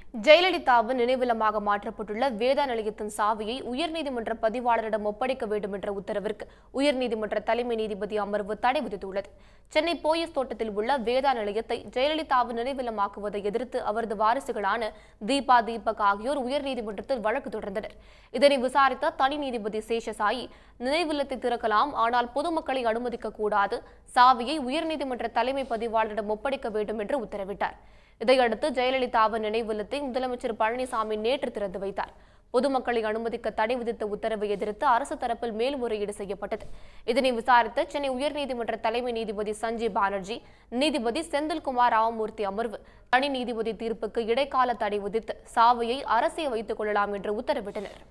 ஜெயலலிதாவின் நினைவில்லமாக மாற்றப்பட்டுள்ள வேதா நிலையத்தின் சாவியை உயர்நீதிமன்ற பதிவாளரிடம் ஒப்படைக்க வேண்டும் என்ற உத்தரவிற்கு உயர்நீதிமன்ற தலைமை நீதிபதி அமர்வு தடை விதித்துள்ளது சென்னை போயஸ் தோட்டத்தில் உள்ள வேதா நிலையத்தை ஜெயலலிதாவின் நினைவில்லமாக்குவதை எதிர்த்து அவரது வாரிசுகளான தீபா தீபக் ஆகியோர் உயர்நீதிமன்றத்தில் வழக்கு தொடர்ந்தனர் இதனை விசாரித்த தனி நீதிபதி சேஷசாயி நினைவில்லத்தை திறக்கலாம் ஆனால் பொதுமக்களை அனுமதிக்க கூடாது சாவியை உயர்நீதிமன்ற தலைமை பதிவாளரிடம் ஒப்படைக்க வேண்டும் என்று உத்தரவிட்டார் இதையடுத்து ஜெயலலிதாவின் நினைவில்லத்தை முதலமைச்சர் பழனிசாமி நேற்று திறந்து வைத்தார் பொதுமக்களை அனுமதிக்க தடை விதித்த உத்தரவை எதிர்த்து அரசு தரப்பில் மேல்முறையீடு செய்யப்பட்டது இதனை விசாரித்த சென்னை உயர்நீதிமன்ற தலைமை நீதிபதி சஞ்சீவ் பானர்ஜி நீதிபதி செந்தில்குமார் ராமமூர்த்தி அமர்வு தனி நீதிபதி தீர்ப்புக்கு இடைக்கால தடை விதித்து சாவியை அரசே வைத்துக் கொள்ளலாம் என்று உத்தரவிட்டனர்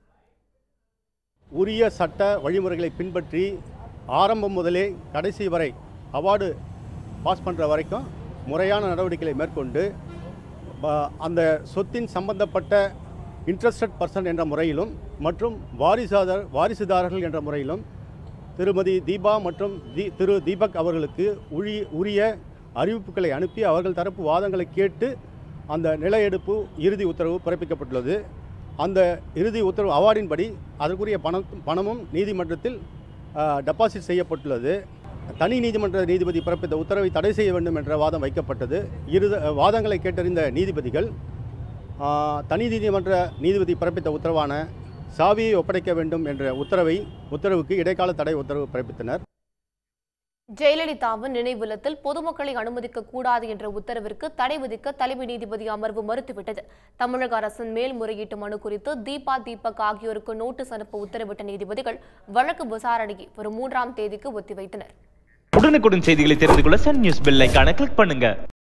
உரிய சட்ட வழிமுறைகளை பின்பற்றி ஆரம்பம் முதலே கடைசி வரை அவார்டு பாஸ் பண்ணுற வரைக்கும் முறையான நடவடிக்கைகளை மேற்கொண்டு ப- அந்த சொத்தின் சம்பந்தப்பட்ட இன்ட்ரஸ்டட் பர்சன் என்ற முறையிலும் மற்றும் வாரிசாதார் வாரிசுதாரர்கள் என்ற முறையிலும் திருமதி தீபா மற்றும் தி திரு தீபக் அவர்களுக்கு உரி உரிய அறிவிப்புகளை அனுப்பி அவர்கள் தரப்பு வாதங்களை கேட்டு அந்த நில எடுப்பு இறுதி உத்தரவு பிறப்பிக்கப்பட்டுள்ளது அந்த இறுதி உத்தரவு அவார்டின்படி அதற்குரிய பணம் பணமும் நீதிமன்றத்தில் டெபாசிட் செய்யப்பட்டுள்ளது தனி நீதிமன்ற நீதிபதி பிறப்பித்த உத்தரவை தடை செய்ய வேண்டும் என்ற வாதம் வைக்கப்பட்டது இரு வாதங்களை கேட்டறிந்த நீதிபதிகள் ஆ, தனி நீதிமன்ற நீதிபதி பிறப்பித்த உத்தரவான சாவியை ஒப்படைக்க வேண்டும் என்ற உத்தரவை உத்தரவுக்கு இடைக்கால தடை உத்தரவு பிறப்பித்தனர் ஜெயலலிதாவின் நினைவில்லத்தில் பொதுமக்களை அனுமதிக்க கூடாது என்ற உத்தரவிற்கு தடை விதிக்க தலைமை நீதிபதி அமர்வு மறுத்துவிட்டது தமிழக அரசின் மேல்முறையீட்டு மனு குறித்து தீபா தீபக் ஆகியோருக்கு நோட்டீஸ் அனுப்ப உத்தரவிட்ட நீதிபதிகள் வழக்கு விசாரணையை வரும் மூன்றாம் தேதிக்கு ஒத்திவைத்தனர் உடனுக்குடன் செய்திகளை தெரிந்து கொள்ள சன் நியூஸ் பெல் ஐகானை கிளிக் பண்ணுங்க